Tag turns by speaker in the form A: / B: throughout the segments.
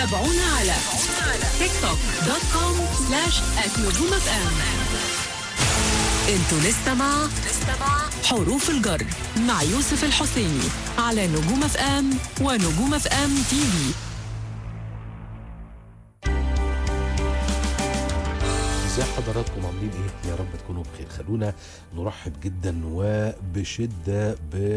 A: تابعونا على تيك توك دوت كوم سلاش نجوم اف ام انتوا لسه مع حروف الجر مع يوسف الحسيني على نجوم اف ام ونجوم اف ام تي في
B: ازي حضراتكم عاملين ايه يا رب تكونوا بخير خلونا نرحب جدا وبشده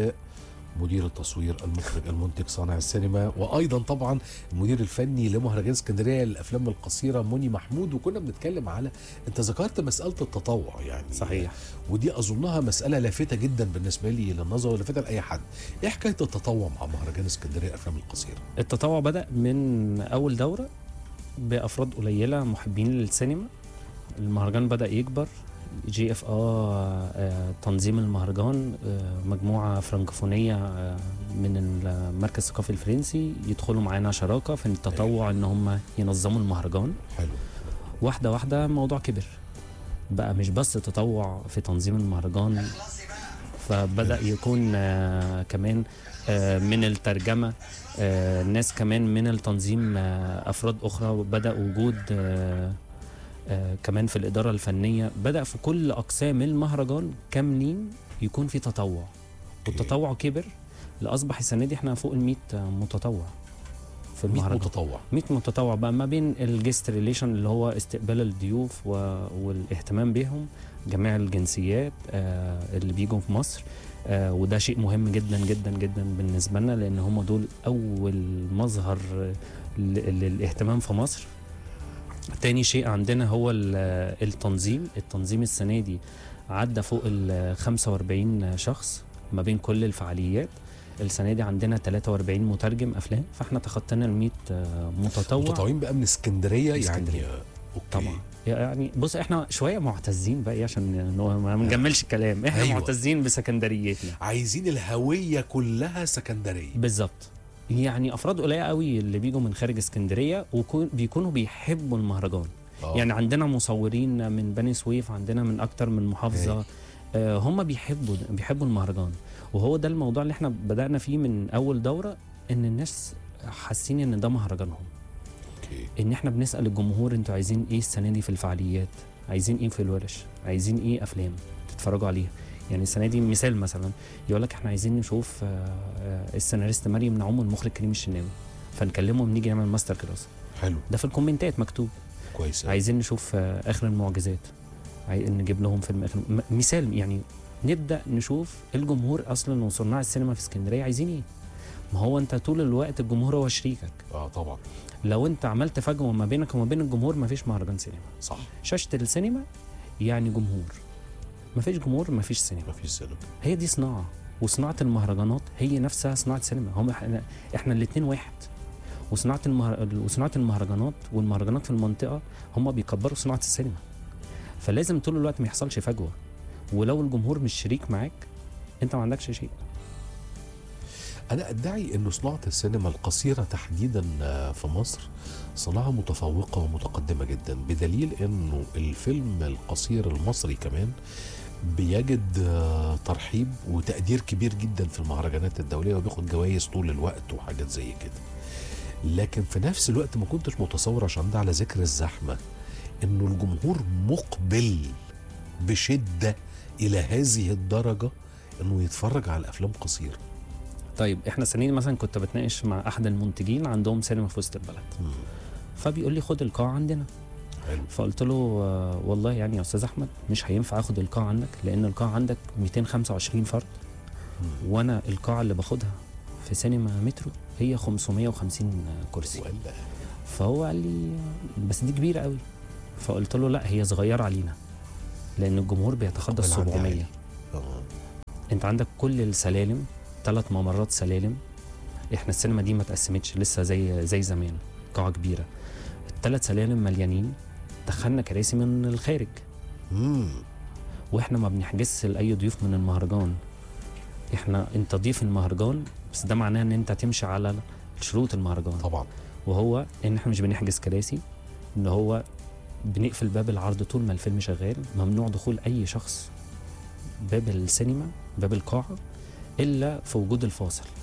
B: بمدير التصوير المخرج المنتج صانع السينما وايضا طبعا المدير الفني لمهرجان اسكندريه للافلام القصيره مني محمود وكنا بنتكلم على انت ذكرت مساله التطوع يعني
C: صحيح.
B: ودي اظنها مساله لافته جدا بالنسبه لي للنظر ولافته لاي حد ايه حكايه التطوع مع مهرجان اسكندريه الافلام القصيره
C: التطوع بدأ من أول دورة بأفراد قليلة محبين للسينما المهرجان بدأ يكبر جي اف اه تنظيم المهرجان آه، مجموعة فرنكوفونية آه، من المركز الثقافي الفرنسي يدخلوا معانا شراكة في التطوع ان هم ينظموا المهرجان
B: حلو
C: واحدة واحدة الموضوع كبر بقى مش بس تطوع في تنظيم المهرجان فبدأ يكون آه كمان آه من الترجمة آه ناس كمان من التنظيم آه أفراد أخرى بدأ وجود آه آه كمان في الإدارة الفنية بدأ في كل أقسام المهرجان كاملين يكون في تطوع والتطوع كبر لأصبح السنة دي احنا فوق ال 100 متطوع في
B: 100
C: المهرجان
B: متطوع
C: 100 متطوع بقى ما بين الجست ريليشن اللي هو استقبال الضيوف و... والاهتمام بهم جميع الجنسيات آه اللي بيجوا في مصر آه وده شيء مهم جدا جدا جدا بالنسبه لنا لان هم دول اول مظهر ل... للاهتمام في مصر تاني شيء عندنا هو ال- التنظيم التنظيم السنه دي عدى فوق ال 45 شخص ما بين كل الفعاليات السنه دي عندنا 43 مترجم افلام فاحنا تخطينا ال 100 آه، متطوع
B: متطوعين بقى من اسكندريه يعني
C: اسكندرية.
B: آه، اوكي
C: طبعا يعني بص احنا شويه معتزين بقى إيه عشان نو- ما نجملش الكلام احنا
B: أيوة.
C: أيوة. معتزين بسكندريتنا
B: عايزين الهويه كلها سكندريه
C: بالظبط يعني افراد قليله قوي اللي بيجوا من خارج اسكندريه وبيكونوا بيحبوا المهرجان
B: آه.
C: يعني عندنا مصورين من بني سويف عندنا من اكتر من محافظه آه هم بيحبوا بيحبوا المهرجان وهو ده الموضوع اللي احنا بدانا فيه من اول دوره ان الناس حاسين ان ده مهرجانهم
B: اوكي
C: ان احنا بنسال الجمهور انتوا عايزين ايه السنه دي في الفعاليات عايزين ايه في الورش عايزين ايه افلام تتفرجوا عليها يعني السنه دي مثال مثلا يقول لك احنا عايزين نشوف آه، آه، السيناريست مريم نعوم والمخرج كريم الشناوي فنكلمهم نيجي نعمل ماستر كلاس
B: حلو
C: ده في الكومنتات مكتوب
B: كويس أوي.
C: عايزين نشوف آه، اخر المعجزات عاي... نجيب لهم فيلم اخر م- مثال يعني نبدا نشوف الجمهور اصلا وصناع السينما في اسكندريه عايزين ايه ما هو انت طول الوقت الجمهور هو شريكك
B: اه طبعا
C: لو انت عملت فجوه ما بينك وما بين الجمهور ما فيش مهرجان سينما
B: صح
C: شاشه السينما يعني جمهور ما فيش جمهور ما فيش سينما
B: مفيش سينما
C: هي دي صناعه وصناعه المهرجانات هي نفسها صناعه سينما هم احنا, احنا الاثنين واحد وصناعه المهر... وصناعه المهرجانات والمهرجانات في المنطقه هم بيكبروا صناعه السينما فلازم طول الوقت ما يحصلش فجوه ولو الجمهور مش شريك معاك انت ما عندكش شيء
B: انا ادعي انه صناعه السينما القصيره تحديدا آه، في مصر صناعه متفوقه ومتقدمه جدا بدليل انه الفيلم القصير المصري كمان بيجد آه، ترحيب وتقدير كبير جدا في المهرجانات الدوليه وبياخد جوائز طول الوقت وحاجات زي كده لكن في نفس الوقت ما كنتش متصور عشان ده على ذكر الزحمه انه الجمهور مقبل بشده الى هذه الدرجه انه يتفرج على افلام قصيره
C: طيب احنا السنه دي مثلا كنت بتناقش مع احد المنتجين عندهم سينما في وسط البلد
B: مم.
C: فبيقول لي خد القاعه عندنا
B: حلو
C: فقلت له آه، والله يعني يا استاذ احمد مش هينفع اخد القاعه عندك لان القاعه عندك 225 فرد
B: مم.
C: وانا القاعه اللي باخدها في سينما مترو هي 550 كرسي
B: ولا
C: فهو قال لي بس دي كبيره قوي فقلت له لا هي صغيره علينا لان الجمهور بيتخطى ال
B: القبل عندي
C: 700
B: عالي. آه.
C: انت عندك كل السلالم ثلاث ممرات سلالم احنا السينما دي ما اتقسمتش لسه زي زي زمان قاعه كبيره الثلاث سلالم مليانين دخلنا كراسي من الخارج
B: مم.
C: واحنا ما بنحجزش لاي ضيوف من المهرجان احنا انت ضيف المهرجان بس ده معناه ان انت تمشي على شروط المهرجان
B: طبعا
C: وهو ان احنا مش بنحجز كراسي ان هو بنقفل باب العرض طول ما الفيلم شغال ممنوع دخول اي شخص باب السينما باب القاعه الا في وجود الفاصل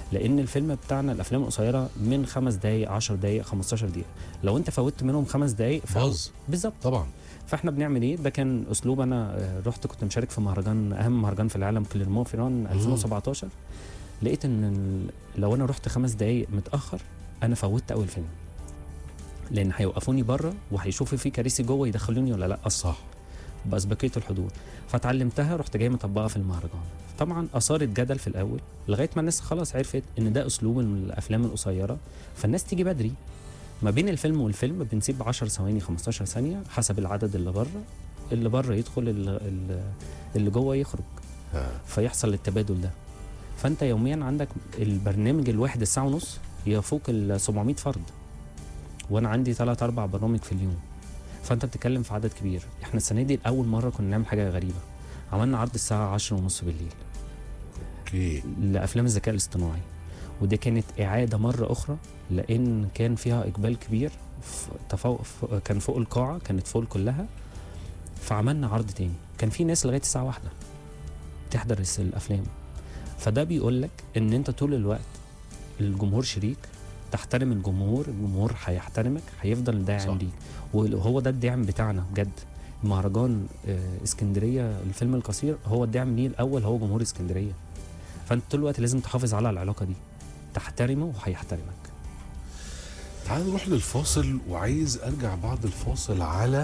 C: لان الفيلم بتاعنا الافلام القصيره من خمس دقائق 10 دقائق 15 دقيقه لو انت فوتت منهم خمس دقائق ف-
B: باظ
C: بالظبط
B: طبعا
C: فاحنا بنعمل ايه ده كان اسلوب انا آه، رحت كنت مشارك في مهرجان اهم مهرجان في العالم كليرمون فيران 2017 لقيت ان ال- لو انا رحت خمس دقايق متاخر انا فوتت اول فيلم لان هيوقفوني بره وهيشوفوا في كراسي جوه يدخلوني ولا لا اصلا
B: صح
C: باسبقيه الحضور فتعلمتها رحت جاي مطبقها في المهرجان طبعا اثارت جدل في الاول لغايه ما الناس خلاص عرفت ان ده اسلوب الافلام القصيره فالناس تيجي بدري ما بين الفيلم والفيلم بنسيب 10 ثواني 15 ثانيه حسب العدد اللي بره اللي بره يدخل اللي, اللي- اللي جوه يخرج
B: ها.
C: فيحصل التبادل ده فانت يوميا عندك البرنامج الواحد الساعه ونص يفوق ال 700 فرد وانا عندي ثلاث اربع برامج في اليوم فانت بتتكلم في عدد كبير احنا السنه دي لاول مره كنا نعمل حاجه غريبه عملنا عرض الساعه 10 ونص بالليل
B: اوكي
C: لافلام الذكاء الاصطناعي ودي كانت اعاده مره اخرى لان كان فيها اقبال كبير ف- تفوق ف- كان فوق القاعه كانت فوق كلها فعملنا عرض تاني كان في ناس لغايه الساعه واحدة تحضر الس- الافلام فده بيقول لك ان انت طول الوقت الجمهور شريك تحترم الجمهور الجمهور هيحترمك هيفضل
B: صح.
C: داعم ليك وهو ده الدعم بتاعنا بجد مهرجان آه، اسكندريه الفيلم القصير هو الدعم ليه الاول هو جمهور اسكندريه فانت طول الوقت لازم تحافظ على العلاقه دي تحترمه وهيحترمك
B: تعال نروح للفاصل وعايز ارجع بعد الفاصل على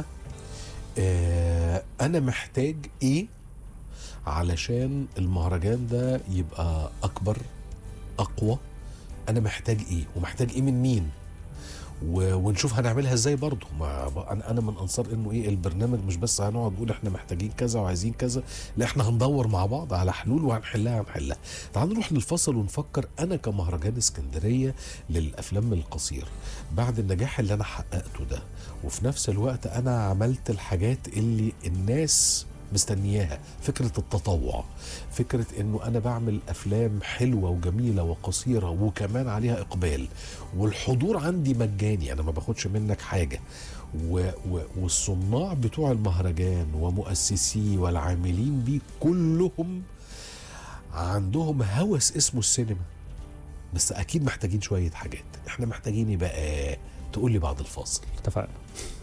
B: آه انا محتاج ايه علشان المهرجان ده يبقى اكبر اقوى انا محتاج ايه ومحتاج ايه من مين و- ونشوف هنعملها ازاي برضه ما انا انا من انصار انه ايه البرنامج مش بس هنقعد نقول احنا محتاجين كذا وعايزين كذا لا احنا هندور مع بعض على حلول وهنحلها هنحلها تعال نروح للفصل ونفكر انا كمهرجان اسكندريه للافلام القصيره بعد النجاح اللي انا حققته ده وفي نفس الوقت انا عملت الحاجات اللي الناس مستنياها فكرة التطوع فكرة انه انا بعمل افلام حلوة وجميلة وقصيرة وكمان عليها اقبال والحضور عندي مجاني انا ما باخدش منك حاجة و و والصناع بتوع المهرجان ومؤسسيه والعاملين بيه كلهم عندهم هوس اسمه السينما بس اكيد محتاجين شوية حاجات احنا محتاجين إيه بقى تقول لي بعد الفاصل
C: اتفقنا